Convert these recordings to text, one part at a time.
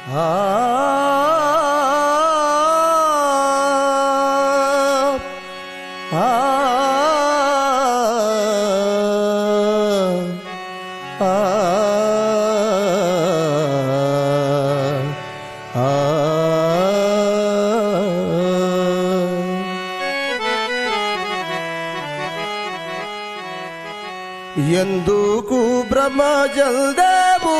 ఎందుకు బ్రహ్మజల్దేవు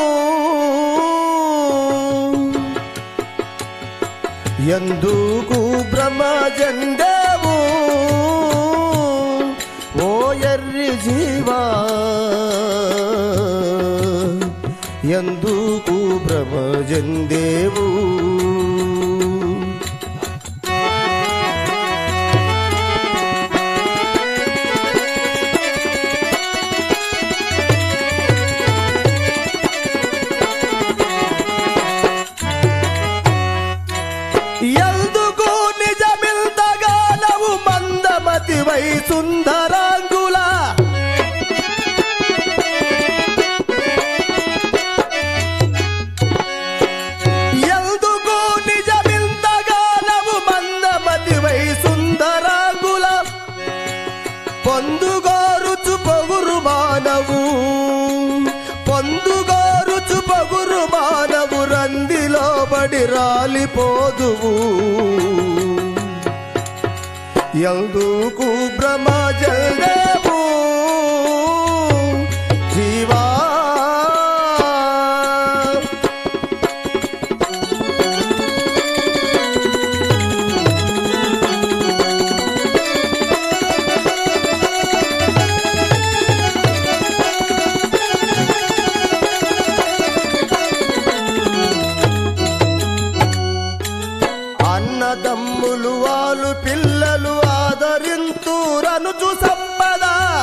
ఎందుకు బ్రహ్మజందేవు ఓ ఎర్రి జీవా ఎందుకు బ్రహ్మజందేవు ఎందుకు నిజమిల్దగా నవు మందమతి వై సుందరాంగుల ఎందుకు నిజమిల్దగా నవు మందమతి వై సుందరాంగుల పొందుగోరుచు పొగురు మానవు పొందుగోరుచు పొగురు మానవు రందిలో బడి రాలిపోదువు ఎందుకు బ్రహ్మజల్దేవు జీవా అన్నదమ్ములు వాళ్ళు పిల్లలు ఆదరింతురనుచు సంపద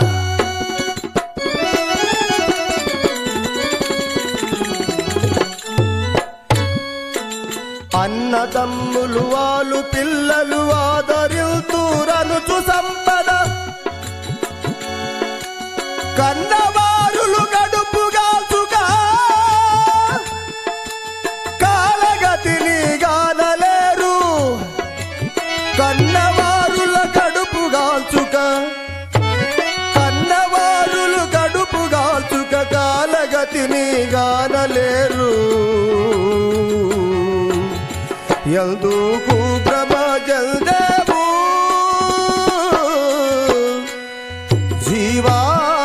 అన్నదమ్ములు వాళ్ళు పిల్లలు ఆదరింతురనుచు సంపద కన్నవారులు గడుపుగాచుగా కాలగతిని గానలేరు కన్నవారుల కడుపు గాల్చుక కన్నవారులు కడుపు గాల్చుక కాలగతిని గానలేరు ఎందుకు ప్రభజల్దేవు జీవా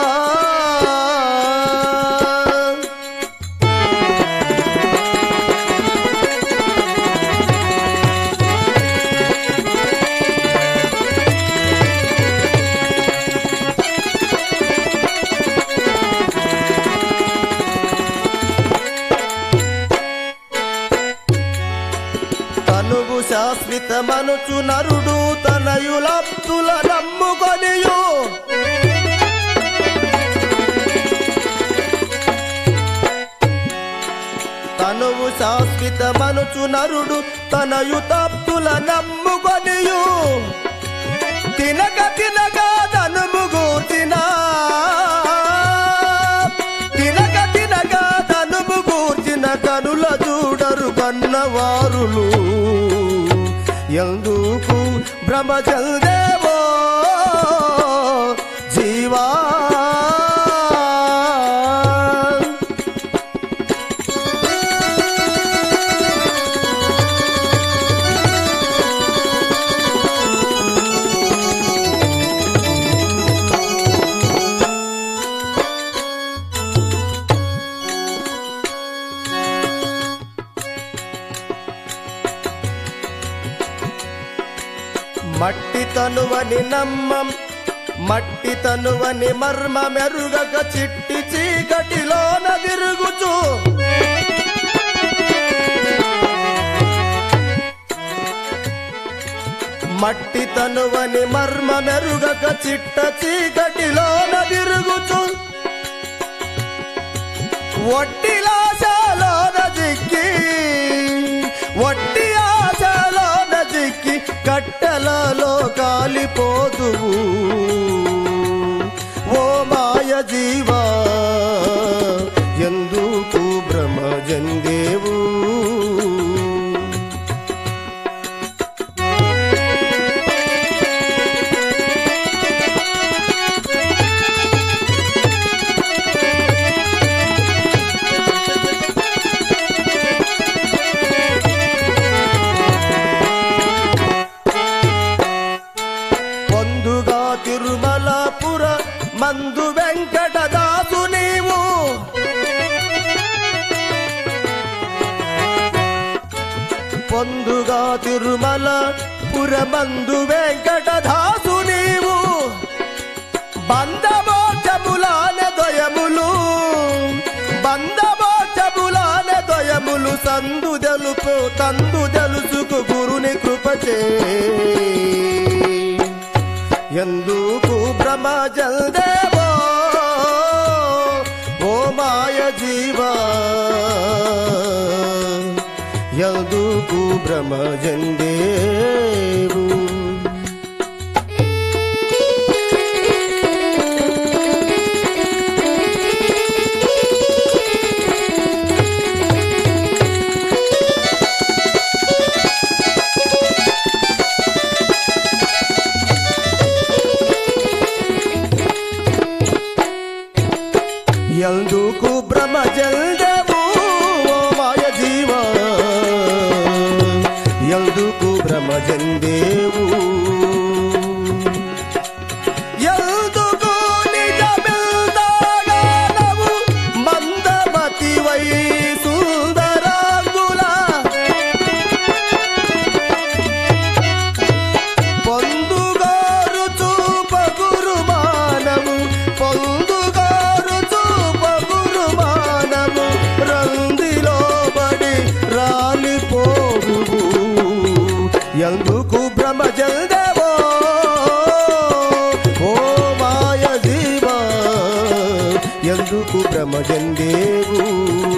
తనువు శాశ్వతమనుచు నరుడు తనయులప్తుల నమ్ముకొనియు తనువు శాశ్వతమనుచు నరుడు తనయుతప్తుల నమ్ముకొనియు తినక తినక తనుము గూర్చినా తినక తినక తనుము గూర్చిన కనుల చూడరు కన్నవారులు ఎందుకు బ్రహ్మచల్దేవో జీవా మట్టి తనువని నమ్మం మట్టి తనువని మర్మ మెరుగక చిట్టి చీకటిలోన తిరుగుచు మట్టి తనువని మర్మ మెరుగక చిట్ట చీకటిలోన తిరుగుచు ఒట్టిలాశాలోన జిక్కి ఒట్టి ఆశలోన జిక్కి కట్టెలలో కాలిపోదువు ఓ మాయ జీవా ఎందుకు భ్రమజందేవు తిరుమల పురమందు వెంకటదాసు నీవు బంధమోచములాన దొయములు బంధమోచములాన దొయములు సందు తెలుపు తందు తెలుసుకు గురుని కృపచే ఎందుకు భ్రమ జల్దేవో ఓ మాయ జీవా ఎందుకు భ్రమ జందేవు ఎందుకు భ్రమ జల్దవు ఓ మాయ జీవ ఎందుకు భ్రమ జందేవు ఎందుకు నిజమిల్దాగానవు మందమతి వై సుందరాంగుల పొందుగారు చూపగురు మానము పొందుగారు చూపగురు మానము రందిలో బడి రాలిపోవు ఎందుకు భ్రమ జల్దేవో ఓ మాయ జీవ ఎందుకు భ్రమ జందేవు